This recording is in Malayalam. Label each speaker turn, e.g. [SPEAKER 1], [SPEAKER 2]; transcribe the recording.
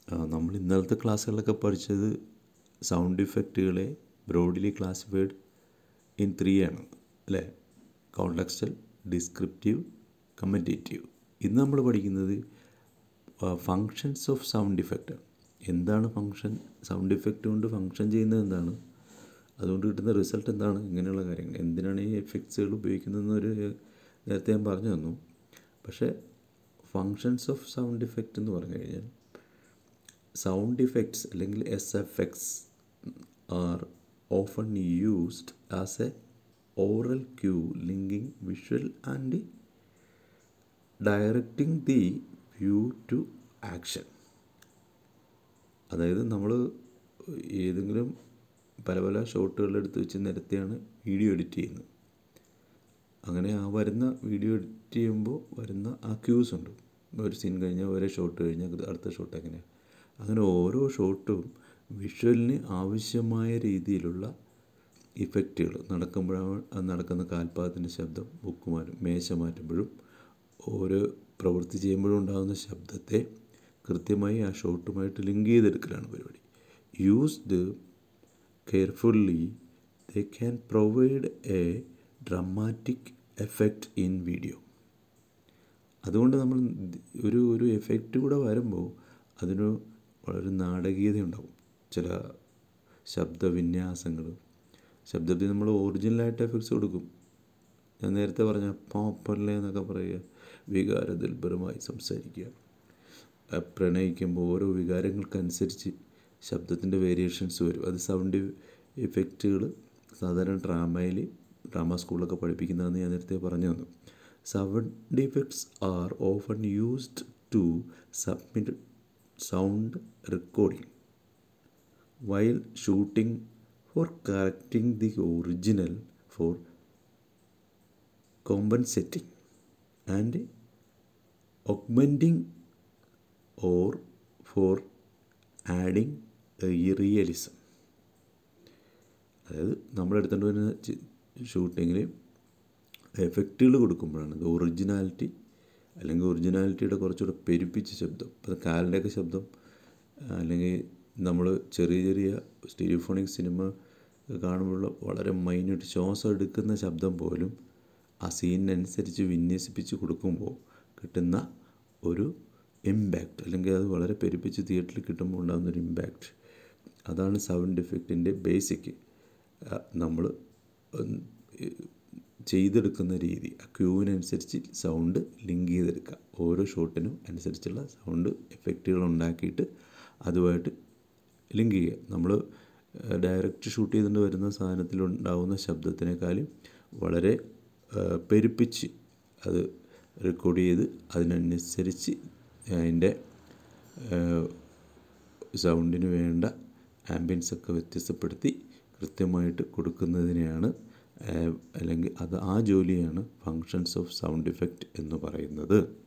[SPEAKER 1] നമ്മൾ ഇന്നലത്തെ ക്ലാസ്സുകളിലൊക്കെ പഠിച്ചത് സൗണ്ട് ഇഫക്റ്റുകളെ ബ്രോഡ്ലി ക്ലാസിഫൈഡ് ഇൻ ത്രീ ആണ് അല്ലേ കോണ്ടക്സ്റ്റൽ ഡിസ്ക്രിപ്റ്റീവ് കമൻറ്റേറ്റീവ് ഇന്ന് നമ്മൾ പഠിക്കുന്നത് ഫങ്ഷൻസ് ഓഫ് സൗണ്ട് ഇഫക്റ്റ് എന്താണ് ഫങ്ഷൻ സൗണ്ട് ഇഫക്റ്റ് കൊണ്ട് ഫങ്ഷൻ ചെയ്യുന്നത് എന്താണ് അതുകൊണ്ട് കിട്ടുന്ന റിസൾട്ട് എന്താണ് ഇങ്ങനെയുള്ള കാര്യങ്ങൾ എന്തിനാണ് ഈ എഫക്ട്സുകൾ ഉപയോഗിക്കുന്നതെന്ന് ഒരു നേരത്തെ ഞാൻ പറഞ്ഞു തന്നു പക്ഷേ ഫങ്ഷൻസ് ഓഫ് സൗണ്ട് ഇഫക്റ്റ് എന്ന് പറഞ്ഞു കഴിഞ്ഞാൽ സൗണ്ട് ഇഫക്ട്സ് അല്ലെങ്കിൽ S F X are often used as a aural cue linking visual and directing the view to action അതായത് നമ്മൾ ഏതെങ്കിലും പല പല ഷോട്ടുകൾ എടുത്ത് വെച്ച് നിരത്തിയാണ് വീഡിയോ എഡിറ്റ് ചെയ്യുന്നത് അങ്ങനെ ആ വരുന്ന വീഡിയോ എഡിറ്റ് ചെയ്യുമ്പോൾ വരുന്ന ആ ക്യൂസ് ഉണ്ട് ഒരു സീൻ കഴിഞ്ഞാൽ ഒരേ ഷോട്ട് കഴിഞ്ഞാൽ അടുത്ത ഷോട്ട് എങ്ങനെയാണ് അങ്ങനെ ഓരോ ഷോട്ടും വിഷ്വലിന് ആവശ്യമായ രീതിയിലുള്ള ഇഫക്റ്റുകൾ നടക്കുമ്പോഴാണ് നടക്കുന്ന കാൽപാദത്തിൻ്റെ ശബ്ദം ബുക്ക് മാറ്റും മേശ മാറ്റുമ്പോഴും ഓരോ പ്രവൃത്തി ചെയ്യുമ്പോഴും ഉണ്ടാകുന്ന ശബ്ദത്തെ കൃത്യമായി ആ ഷോട്ടുമായിട്ട് ലിങ്ക് ചെയ്തെടുക്കലാണ് പരിപാടി used carefully they can provide a dramatic effect in video അതുകൊണ്ട് നമ്മൾ ഒരു ഒരു എഫക്റ്റ് കൂടെ വരുമ്പോൾ അതിന് വളരെ നാടകീയത ഉണ്ടാവും ചില ശബ്ദവിന്യാസങ്ങൾ ശബ്ദത്തിൽ നമ്മൾ ഒറിജിനലായിട്ട് എഫക്ട്സ് കൊടുക്കും ഞാൻ നേരത്തെ പറഞ്ഞ പോപ്പർലെ എന്നൊക്കെ പറയുക വികാരദുൽബരമായി സംസാരിക്കുക പ്രണയിക്കുമ്പോൾ ഓരോ വികാരങ്ങൾക്കനുസരിച്ച് ശബ്ദത്തിൻ്റെ വേരിയേഷൻസ് വരും അത് സൗണ്ട് ഇഫക്റ്റുകൾ സാധാരണ ഡ്രാമയിൽ ഡ്രാമ സ്കൂളിലൊക്കെ പഠിപ്പിക്കുന്നതെന്ന് ഞാൻ നേരത്തെ പറഞ്ഞു തന്നു sound effects are often used to submit sound recording while shooting for correcting the original for compensating and augmenting or for adding realism അതായത് നമ്മൾ എടുത്തുകൊണ്ട് വരുന്ന ഷൂട്ടിങ്ങിൽ എഫക്റ്റുകൾ കൊടുക്കുമ്പോഴാണ് ഇത് ഒറിജിനാലിറ്റി അല്ലെങ്കിൽ ഒറിജിനാലിറ്റിയുടെ കുറച്ചുകൂടെ പെരുപ്പിച്ച ശബ്ദം ഇപ്പം കാലിൻ്റെയൊക്കെ ശബ്ദം അല്ലെങ്കിൽ നമ്മൾ ചെറിയ ചെറിയ സ്റ്റീരിയോഫോണിക് സിനിമ കാണുമ്പോഴുള്ള വളരെ മൈന്യൂട്ട് ശ്വാസം എടുക്കുന്ന ശബ്ദം പോലും ആ സീനിനനുസരിച്ച് വിന്യസിപ്പിച്ച് കൊടുക്കുമ്പോൾ കിട്ടുന്ന ഒരു ഇമ്പാക്റ്റ് അല്ലെങ്കിൽ അത് വളരെ പെരുപ്പിച്ച് തിയേറ്ററിൽ കിട്ടുമ്പോൾ ഉണ്ടാകുന്ന ഒരു ഇമ്പാക്റ്റ് അതാണ് സൗണ്ട് ഇഫക്റ്റിൻ്റെ ബേസിക് നമ്മൾ ചെയ്തെടുക്കുന്ന രീതി ആ ക്യൂവിനനുസരിച്ച് സൗണ്ട് ലിങ്ക് ചെയ്തെടുക്കുക ഓരോ ഷോട്ടിനും അനുസരിച്ചുള്ള സൗണ്ട് എഫക്റ്റുകൾ ഉണ്ടാക്കിയിട്ട് അതുമായിട്ട് ലിങ്ക് ചെയ്യുക നമ്മൾ ഡയറക്റ്റ് ഷൂട്ട് ചെയ്തുകൊണ്ട് വരുന്ന സാധനത്തിൽ ഉണ്ടാകുന്ന ശബ്ദത്തിനേക്കാളും വളരെ പെരുപ്പിച്ച് അത് റെക്കോർഡ് ചെയ്ത് അതിനനുസരിച്ച് അതിൻ്റെ സൗണ്ടിന് വേണ്ട ആംബിയൻസ് ഒക്കെ വ്യത്യസ്തപ്പെടുത്തി കൃത്യമായിട്ട് കൊടുക്കുന്നതിനെയാണ് അല്ലെങ്കിൽ അത് ആ ജോലിയാണ് ഫങ്ഷൻസ് ഓഫ് സൗണ്ട് ഇഫക്റ്റ് എന്ന് പറയുന്നത്